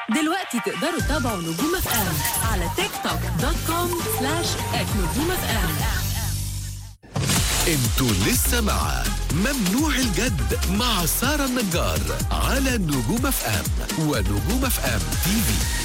دلوقتي تقدروا تتابعوا نجوم اف ام على تيك توك دوت كوم سلاش نجوم اف ام انتوا لسه مع ممنوع الجد مع سارة النجار على نجوم اف ام ونجوم اف ام تي في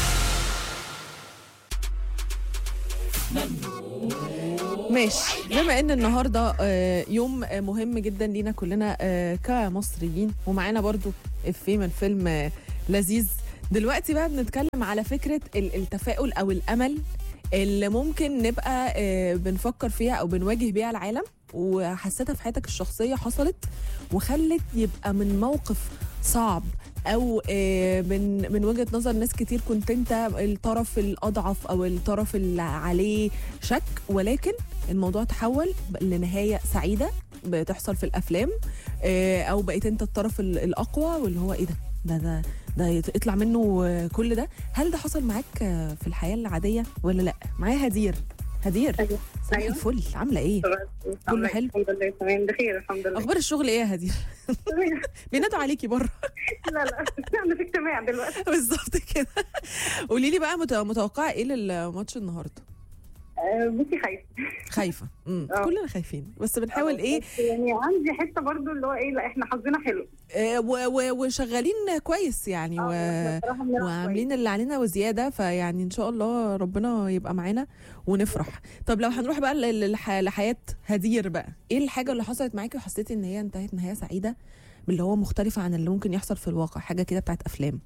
ماشي بما ان النهارده آه، يوم آه، مهم جدا لينا كلنا آه، كمصريين ومعانا برضو افيه من فيلم آه، لذيذ دلوقتي بقى بنتكلم على فكره ال- التفاؤل او الامل اللي ممكن نبقى آه، بنفكر فيها او بنواجه بيها العالم وحسيتها في حياتك الشخصيه حصلت وخلت يبقى من موقف صعب او آه، من من وجهه نظر ناس كتير كنت انت الطرف الاضعف او الطرف اللي عليه شك ولكن الموضوع تحول لنهايه سعيده بتحصل في الافلام آه، او بقيت انت الطرف ال- الاقوى واللي هو ايه ده ده ده ده يط- يطلع منه آه، كل ده هل ده حصل معاك آه، في الحياه العاديه ولا لا معايا هدير هدير ايوه صباح ايوه الفل عامله ايه كله حلو؟ الحمد لله تمام بخير الحمد لله اخبار الشغل ايه يا هدير تمام. بينادوا عليكي بره لا لا انا في اجتماع دلوقتي بالظبط كده قولي لي بقى مت- متوقعه ايه للماتش النهارده آه، بصي خايفه خايفه امم آه. كلنا خايفين بس بنحاول ايه بس يعني عندي حته برضو اللي هو ايه لا احنا حظنا حلو آه، و- و- وشغالين كويس يعني و... آه، إحنا بصراحة بنلعب وعاملين اللي علينا وزياده فيعني ان شاء الله ربنا يبقى معانا ونفرح طب لو هنروح بقى ل- للح... لحياه هدير بقى ايه الحاجه اللي حصلت معاكي وحسيتي ان هي انتهت نهايه سعيده اللي هو مختلفه عن اللي ممكن يحصل في الواقع حاجه كده بتاعت افلام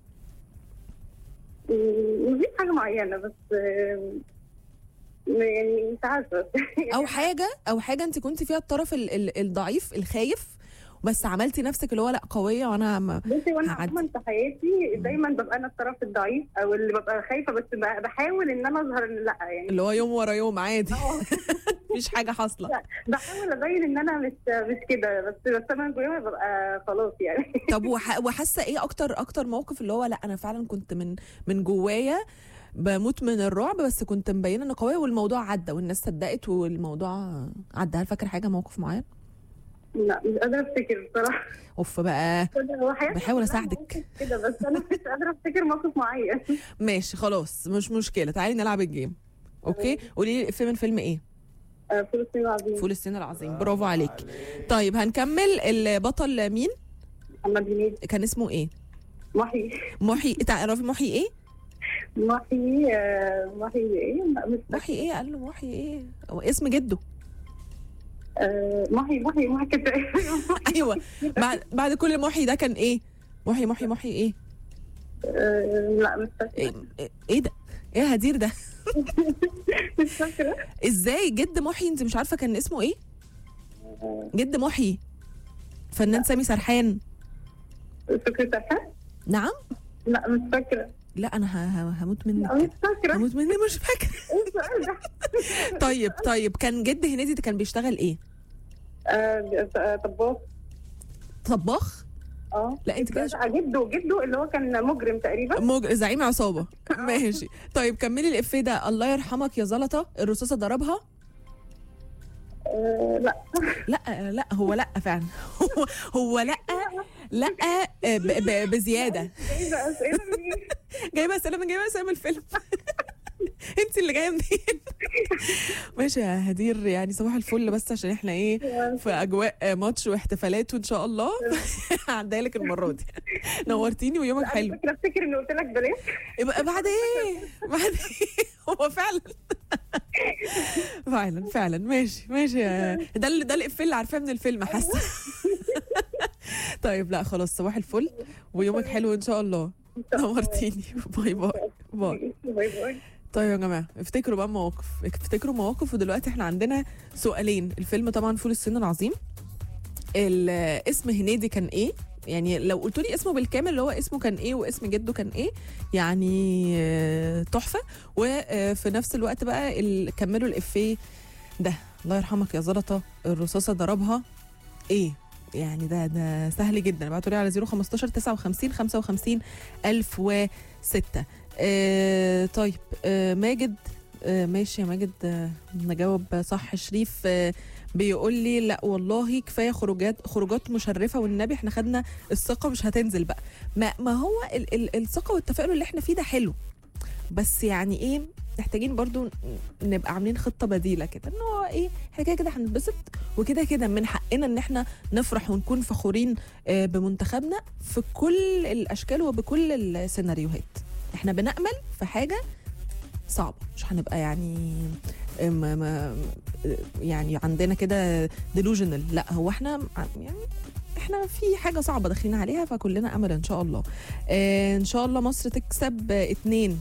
كويس. مفيش حاجه معينه بس آه، يعني مش عارفه او حاجه او حاجه انت كنت فيها الطرف ال... ال... الضعيف الخايف بس عملتي نفسك اللي هو لا قويه وانا ما... بصي وانا هعدي. عموما في حياتي دايما ببقى انا الطرف الضعيف او اللي ببقى خايفه بس ب- بحاول ان انا اظهر ان لا يعني اللي هو يوم ورا يوم عادي آه. مفيش حاجه حاصله بحاول ابين ان انا مش مش كده بس بس انا جوايا ببقى خلاص يعني طب وح- وحاسه ايه اكتر اكتر موقف اللي هو لا انا فعلا كنت من من جوايا بموت من الرعب بس كنت مبينه اني قويه والموضوع عدى والناس صدقت والموضوع عدى هل فاكر حاجه موقف معين لا مش قادره افتكر بصراحه اوف بقى هو حياتي بحاول كلها أساعدك. مواقف كده بس انا مش قادره افتكر موقف معين ماشي خلاص مش مشكله تعالي نلعب الجيم اوكي قولي لي فيلم فيلم ايه آه، فول الصين العظيم فول الصين العظيم برافو عليك طيب هنكمل البطل مين محمد هنيدي كان اسمه ايه محي محي تعرفي محي ايه محي آه، محي ايه لا، مش فاكرة. محي ايه قال له محي ايه هو اسم جده آه، محي محي محي كده ايوه بعد بعد كل محي ده كان ايه محي محي محي ايه آه، لا مش ايه, فاكره إيه ده ايه يا هدير ده مش فاكره ازاي جد محي انت مش عارفه كان اسمه ايه جد محي فنان سامي سرحان فكرة سرحان نعم لا مش فاكره لا انا ه- ه- هموت لا منك مش فاكره هموت مني مش فاكره ايه السؤال ده طيب طيب كان جد هنيدي ده كان بيشتغل ايه آه، آه، طباخ طباخ اه لا انت كده آه، جده جده اللي هو كان مجرم تقريبا مج... زعيم عصابه ماشي طيب كملي الافيه ده الله يرحمك يا زلطه الرصاصه ضربها آه، لا لا لا هو لا فعلا هو هو لا لا ب... ب... بزياده ايه ده اسئله منين؟ جايبه اسئله من جايبه اسئله من الفيلم انت اللي جايه منين ماشي يا هدير يعني صباح الفل بس عشان احنا ايه في اجواء ماتش واحتفالات وان شاء الله هعديها لك المره دي نورتيني ويومك انا حلو فاكره افتكر اني قلت لك بلاش يبقى بعد ايه بعد ايه هو فعلا فعلا فعلا ماشي ماشي يا- ده اللي ده الافيه اللي عارفاه من الفيلم حاسه طيب لا خلاص صباح الفل ويومك حلو ان شاء الله نورتيني باي باي باي باي باي طيب يا جماعه افتكروا بقى مواقف افتكروا مواقف ودلوقتي احنا عندنا سؤالين الفيلم طبعا فول الصين العظيم ال- اسم هنيدي كان ايه يعني لو قلتوا لي اسمه بالكامل اللي هو اسمه كان ايه واسم جده كان ايه يعني آه، تحفه وفي نفس الوقت بقى ال- كملوا الافيه ده الله يرحمك يا زلطه الرصاصه ضربها ايه يعني ده ده سهل جدا ابعتوا لي على 015 59 55 1006 آه طيب آه ماجد آه ماشي يا ماجد آه نجاوب صح شريف آه بيقول لي لا والله كفايه خروجات خروجات مشرفه والنبي احنا خدنا الثقه مش هتنزل بقى ما ما هو ال ال الثقه والتفاؤل اللي احنا فيه ده حلو بس يعني ايه محتاجين برضو ن- نبقى عاملين خطه بديله كده ان هو ايه احنا كده كده هنتبسط وكده كده من حقنا ان احنا نفرح ونكون فخورين آه، بمنتخبنا في كل الاشكال وبكل السيناريوهات احنا بنامل في حاجه صعبه مش هنبقى يعني آه، ما ما يعني عندنا كده ديلوجنال لا هو احنا ع- يعني احنا في حاجه صعبه داخلين عليها فكلنا امل ان شاء الله آه، ان شاء الله مصر تكسب آه، اتنين